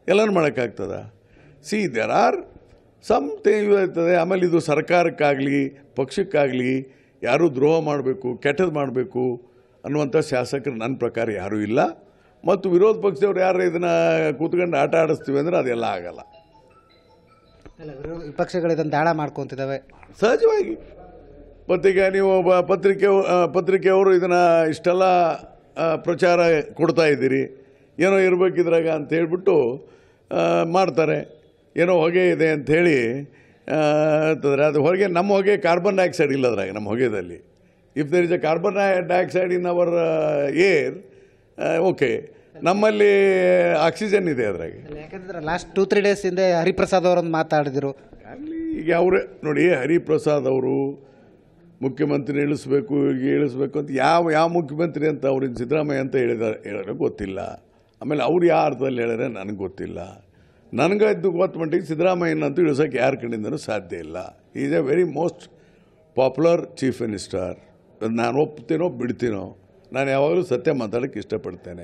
ಎಲ್ಲನೂ ಮಾಡೋಕ್ಕಾಗ್ತದ see there are some ಇರ್ತದೆ ಆಮೇಲೆ ಇದು ಸರ್ಕಾರಕ್ಕಾಗಲಿ ಪಕ್ಷಕ್ಕಾಗಲಿ ಯಾರೂ ದ್ರೋಹ ಮಾಡಬೇಕು ಕೆಟ್ಟದ್ದು ಮಾಡಬೇಕು ಅನ್ನುವಂಥ ಶಾಸಕರು ನನ್ನ ಪ್ರಕಾರ ಯಾರೂ ಇಲ್ಲ ಮತ್ತು ವಿರೋಧ ಪಕ್ಷದವ್ರು ಯಾರು ಇದನ್ನು ಕೂತ್ಕೊಂಡು ಆಟ ಆಡಿಸ್ತೀವಿ ಅಂದರೆ ಅದೆಲ್ಲ ಆಗಲ್ಲ ಅಲ್ಲ, ವಿರೋಧ ವಿಪಕ್ಷಗಳು ಇದನ್ನು ದಾಳ ಮಾಡ್ಕೊತಿದ್ದಾವೆ ಸಹಜವಾಗಿ ಮತ್ತೀಗ ನೀವು ಒಬ್ಬ ಪತ್ರಿಕೆ ಆ, ಪತ್ರಿಕೆಯವರು ಇದನ್ನು ಇಷ್ಟೆಲ್ಲ ಆ, ಪ್ರಚಾರ ಕೊಡ್ತಾ ಇದ್ದೀರಿ ಏನೋ ಇರಬೇಕಿದ್ರಾಗ ಅಂತ ಹೇಳ್ಬಿಟ್ಟು ಆ, ಮಾಡ್ತಾರೆ ಏನೋ ಹೊಗೆ ಇದೆ ಅಂಥೇಳಿ ಅಂತಂದರೆ ಅದು ಹೊಗೆ ನಮ್ಮ ಹೊಗೆ ಕಾರ್ಬನ್ ಡೈಆಕ್ಸೈಡ್ ಇಲ್ಲ ಅದ್ರಾಗ ನಮ್ಮ ಹೊಗೆದಲ್ಲಿ if there is a carbon dioxide in our air okay ನಮ್ಮಲ್ಲಿ ಆಕ್ಸಿಜನ್ ಇದೆ ಅದ್ರಾಗ ಅಲ್ಲ, ಯಾಕಂದ್ರೆ ಲಾಸ್ಟ್ ಟೂ ತ್ರೀ ಡೇಸ್ ಹಿಂದೆ ಹರಿಪ್ರಸಾದ್ ಅವರೊಂದು ಮಾತಾಡಿದ್ರು ಆಗಲಿ ಈಗ ಅವರೇ ನೋಡಿ ಹರಿಪ್ರಸಾದ್ ಅವರು ಮುಖ್ಯಮಂತ್ರಿ ಇಳಿಸ್ಬೇಕು ಈಗ ಇಳಿಸ್ಬೇಕು ಅಂತ ಯಾವ ಯಾವ ಮುಖ್ಯಮಂತ್ರಿ ಅಂತ ಅವ್ರಿಗೆ ಸಿದ್ದರಾಮಯ್ಯ ಅಂತ ಹೇಳಿದಾರೆ ಹೇಳಿದ್ರೆ ಗೊತ್ತಿಲ್ಲ ಆಮೇಲೆ ಅವ್ರು ಯಾವ ಅರ್ಥದಲ್ಲಿ ಹೇಳಿದ್ರೆ ನನಗೆ ಗೊತ್ತಿಲ್ಲ ನನಗೆ ಇದು ಗೊತ್ತ ಮಟ್ಟಿಗೆ ಸಿದ್ದರಾಮಯ್ಯನಂತೂ ಇಳಿಸೋಕೆ ಯಾರ ಕಡೆಯಿಂದನೂ ಸಾಧ್ಯ ಇಲ್ಲ is a very most popular chief minister ನಾನು ಒಪ್ತೀನೋ ಬಿಡ್ತೀನೋ ನಾನು ಯಾವಾಗಲೂ ಸತ್ಯ ಮಾತಾಡೋಕ್ಕೆ ಇಷ್ಟಪಡ್ತೇನೆ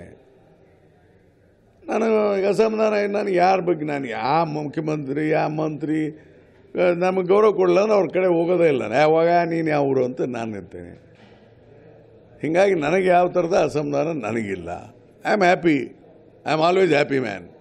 ನಾನು ಈಗ ಅಸಮಾಧಾನ ನಾನು ಯಾರ ಬಗ್ಗೆ ನಾನು ಯಾವ ಮುಖ್ಯಮಂತ್ರಿ ಯಾವ ಮಂತ್ರಿ ನಮಗೆ ಗೌರವ ಕೊಡಲ್ಲ ಅಂದ್ರೆ ಅವ್ರ ಕಡೆ ಹೋಗೋದೇ ಇಲ್ಲ ಯಾವಾಗ ನೀನು ಯಾವ ಊರು ಅಂತ ನಾನು ಇರ್ತೇನೆ ಹೀಗಾಗಿ ನನಗೆ ಯಾವ ಥರದ ಅಸಮಾಧಾನ ನನಗಿಲ್ಲ I am happy I am always happy man